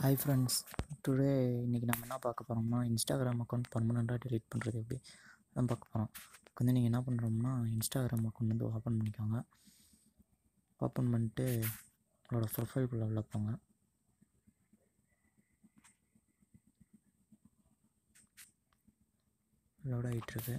hi friends today இன்றைக்கி நம்ம என்ன பார்க்க போகிறோம்னா இன்ஸ்டாகிராம் அக்கௌண்ட் பர்மனெண்ட்டாக delete பண்ணுறது எப்படி அதான் பார்க்க போகிறோம் இப்போ வந்து நீங்கள் என்ன பண்ணுறோம்னா இன்ஸ்டாகிராம் அக்கௌண்ட் வந்து ஓப்பன் பண்ணிக்கோங்க ஓப்பன் பண்ணிட்டு உங்களோட ப்ரொஃபைல்குள்ளே உள்ள போங்க லோட் ஆகிட்டுருக்கு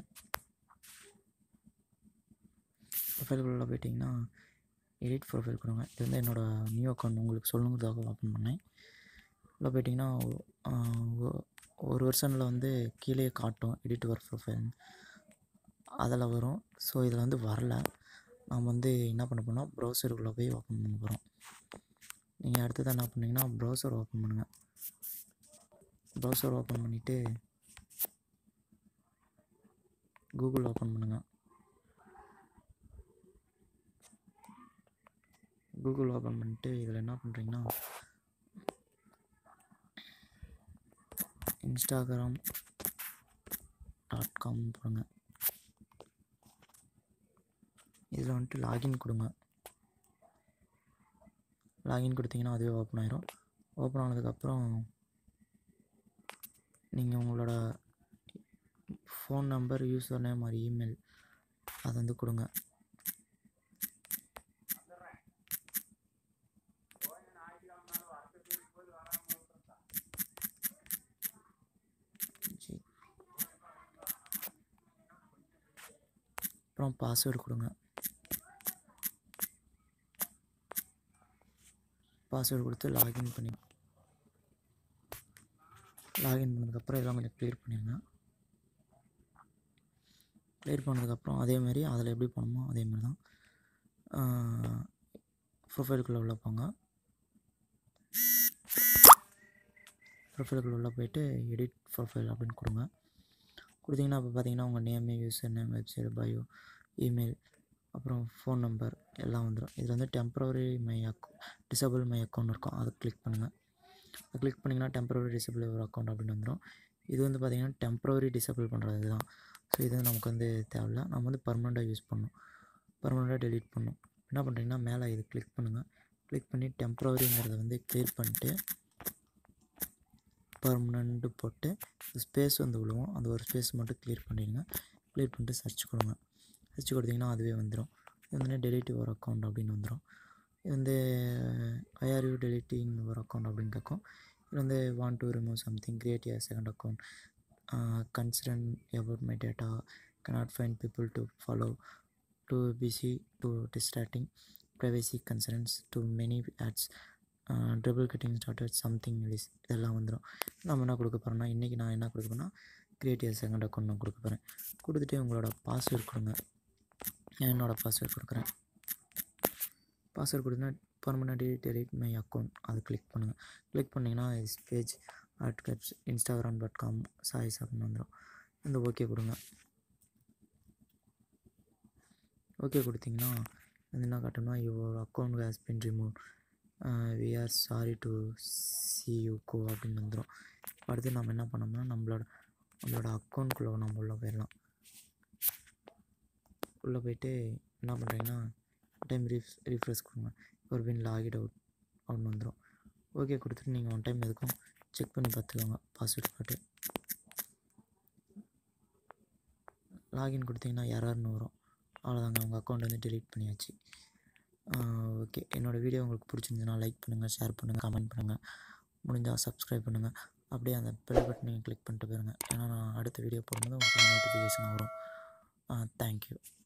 ப்ரொஃபைல்குள்ளே போயிட்டிங்கன்னா எடிட் ப்ரொஃபைல் கொடுங்க இது வந்து என்னோடய நியூ அக்கௌண்ட் உங்களுக்கு சொல்லுங்கிறதுக்காக ஓப்பன் பண்ணேன் உள்ளே போயிட்டிங்கன்னா ஒரு வருஷனில் வந்து கீழே காட்டும் எடிட் ஒர்க் ப்ரொஃபைல் அதில் வரும் ஸோ இதில் வந்து வரல நாம் வந்து என்ன பண்ண போனால் ப்ரௌசருக்குள்ளே போய் ஓப்பன் பண்ண போகிறோம் நீங்கள் அடுத்தது என்ன பண்ணீங்கன்னா ப்ரௌசர் ஓப்பன் பண்ணுங்கள் ப்ரௌசர் ஓப்பன் பண்ணிவிட்டு கூகுள் ஓப்பன் பண்ணுங்கள் கூகுள் ஓப்பன் பண்ணிட்டு இதில் என்ன பண்ணுறீங்கன்னா இன்ஸ்டாகிராம் டாட் காம் போடுங்க இதில் வந்துட்டு லாகின் கொடுங்க லாகின் கொடுத்தீங்கன்னா அதுவே ஓப்பன் ஆயிரும் ஓப்பன் ஆனதுக்கப்புறம் நீங்கள் உங்களோட ஃபோன் நம்பர் யூசர் நேம் மாதிரி இமெயில் அதை வந்து கொடுங்க ஜி அப்புறம் பாஸ்வேர்டு கொடுங்க பாஸ்வேர்டு கொடுத்து லாகின் பண்ணி லாகின் பண்ணதுக்கப்புறம் இதெல்லாம் கொஞ்சம் க்ளியர் பண்ணிடுங்க க்ளியர் பண்ணதுக்கப்புறம் அதேமாரி அதில் எப்படி பண்ணணுமோ அதேமாரி தான் ப்ரொஃபைலுக்குள்ளே உள்ள போங்க ப்ரொஃபைலுக்குள்ளே உள்ள போயிட்டு எடிட் ப்ரொஃபைல் அப்படின்னு கொடுங்க கொடுத்தீங்கன்னா இப்போ பார்த்தீங்கன்னா உங்கள் name user name website bio email அப்புறம் ஃபோன் நம்பர் எல்லாம் வந்துடும் இதில் வந்து டெம்ப்ரவரி மை அக்கௌ டிசபிள் மை அக்கௌண்ட் இருக்கும் அதை கிளிக் பண்ணுங்கள் அதை கிளிக் பண்ணிங்கன்னா டெம்ப்ரவரி டிசபிள் ஒரு அக்கௌண்ட் அப்படின்னு வந்துடும் இது வந்து பார்த்திங்கன்னா டெம்ப்ரவரி டிசபிள் பண்ணுறது தான் ஸோ இது வந்து நமக்கு வந்து தேவையில்ல நம்ம வந்து பர்மனெண்ட்டாக யூஸ் பண்ணணும் பர்மனெண்ட்டாக டெலீட் பண்ணணும் என்ன பண்ணுறீங்கன்னா மேலே இது கிளிக் பண்ணுங்கள் கிளிக் பண்ணி டெம்ப்ரவரிங்கிறத வந்து கிளியர் பண்ணிட்டு பர்மனண்ட்டு போட்டு ஸ்பேஸ் வந்து விழுவும் அந்த ஒரு ஸ்பேஸ் மட்டும் கிளியர் பண்ணிடுங்க கிளியர் பண்ணிட்டு சர்ச் கொடுங்க சர்ச் கொடுத்தீங்கன்னா அதுவே வந்துடும் இது வந்து டெலிட் ஒரு அக்கௌண்ட் அப்படின்னு வந்துடும் இது வந்து ஐஆர் யூ டெலிட்டிங் ஒரு அக்கௌண்ட் அப்படின்னு கேட்கும் இது வந்து want to remove something create a second account concerned about my data can't find people to follow too busy too distracting privacy concerns too many ads trouble getting started something else இதெல்லாம் வந்துடும் நம்ம என்ன கொடுக்க போகிறோம்னா இன்றைக்கி நான் என்ன கொடுக்க போகிறேன்னா கிரியேட்டிவ் செகண்ட் அக்கௌண்ட் நான் கொடுக்க போகிறேன் கொடுத்துட்டு உங்களோட பாஸ்வேர்ட் கொடுங்க என்னோடய பாஸ்வேர்ட் கொடுக்குறேன் பாஸ்வேர்ட் கொடுத்தா பர்மனெண்ட்லி டெலிட் மை அக்கௌண்ட் அது கிளிக் பண்ணுங்கள் கிளிக் பண்ணிங்கன்னா இஸ் பேஜ் அட் கப்ஸ் இன்ஸ்டாகிராம் டாட் காம் சாய்ஸ் அப்படின்னு வந்துடும் இந்த ஓகே கொடுங்க ஓகே கொடுத்தீங்கன்னா வந்து என்ன காட்டணும்னா your account has been remove we are sorry to see you go அப்படின்னு வந்துடும் அடுத்து நம்ம என்ன பண்ணோம்னா நம்மளோட நம்மளோட அக்கௌண்ட்குள்ளே நம்ம உள்ளே போயிடலாம் உள்ளே போயிட்டு என்ன பண்ணுறீங்கன்னா டைம் ரீஃப் ரீஃப்ரெஷ் கொடுங்க ஒரு பின் லாகிட் அவுட் அப்படின்னு வந்துடும் ஓகே கொடுத்துட்டு நீங்கள் ஒன் டைம் எதுக்கும் செக் பண்ணி பார்த்துக்கோங்க பாஸ்வேர்ட் பாட்டு லாகின் கொடுத்தீங்கன்னா யாராருன்னு வரும் அவ்வளோதாங்க உங்கள் அக்கௌண்ட் வந்து டெலீட் பண்ணியாச்சு ஓகே என்னோடய வீடியோ உங்களுக்கு பிடிச்சிருந்துச்சுன்னா லைக் பண்ணுங்கள் ஷேர் பண்ணுங்கள் கமெண்ட் பண்ணுங்கள் முடிஞ்சால் சப்ஸ்கிரைப் பண்ணுங்கள் அப்படியே அந்த பெல் பட்டனையும் கிளிக் பண்ணிட்டு போயிருங்க ஏன்னா நான் அடுத்த வீடியோ போடும்போது உங்களுக்கு நோட்டிஃபிகேஷன் வரும் தேங்க்யூ